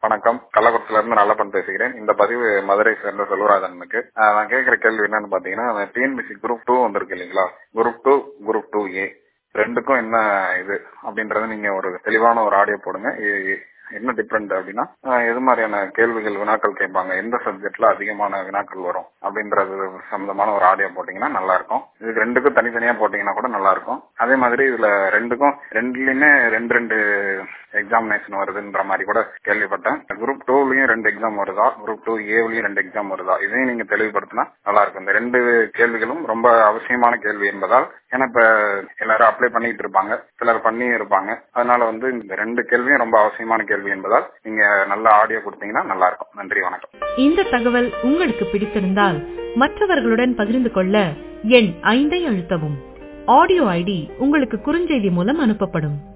வணக்கம் கள்ளக்குறிச்சில இருந்து நல்லப்பன் பேசுகிறேன் இந்த பதிவு மதுரை சேர்ந்த செல்வராஜனுக்கு ஆஹ் நான் கேட்கிற கேள்வி என்னன்னு பாத்தீங்கன்னா டிஎன்பிசி குரூப் டூ வந்திருக்கு இல்லைங்களா group two group two A ரெண்டுக்கும் என்ன இது அப்படின்றத நீங்க ஒரு தெளிவான ஒரு ஆடியோ போடுங்க எ- எ- என்ன டிஃபரெண்ட் அப்படின்னா ஆஹ் எது மாதிரியான கேள்விகள் வினாக்கள் கேட்பாங்க எந்த சப்ஜெக்ட்ல அதிகமான வினாக்கள் வரும் அப்படின்றது சம்பந்தமான ஒரு ஆடியோ போட்டீங்கன்னா நல்லா இருக்கும் இதுக்கு ரெண்டுக்கும் தனித்தனியா போட்டீங்கன்னா கூட நல்லா இருக்கும் அதே மாதிரி இதுல ரெண்டுக்கும் ரெண்டுலயுமே ரெண்டு ரெண்டு எக்ஸாமினேஷன் வருதுன்ற மாதிரி கூட கேள்விப்பட்டேன் குரூப் டூலயும் ரெண்டு எக்ஸாம் வருதா குரூப் டூ ஏவிலையும் ரெண்டு எக்ஸாம் வருதா இதையும் நீங்க தெளிவுபடுத்தினா நல்லா இருக்கும் இந்த ரெண்டு கேள்விகளும் ரொம்ப அவசியமான கேள்வி என்பதால் ஏன்னா இப்ப எல்லாரும் அப்ளை பண்ணிட்டு இருப்பாங்க சிலர் பண்ணி இருப்பாங்க அதனால வந்து இந்த ரெண்டு கேள்வியும் ரொம்ப அவசியமான கேள்வி என்பதால் நீங்க நல்ல ஆடியோ கொடுத்தீங்கன்னா நல்லா இருக்கும் நன்றி வணக்கம் இந்த தகவல் உங்களுக்கு பிடித்திருந்தால் மற்றவர்களுடன் பகிர்ந்து கொள்ள எண் ஐந்தை அழுத்தவும் ஆடியோ ஐடி உங்களுக்கு குறுஞ்செய்தி மூலம் அனுப்பப்படும்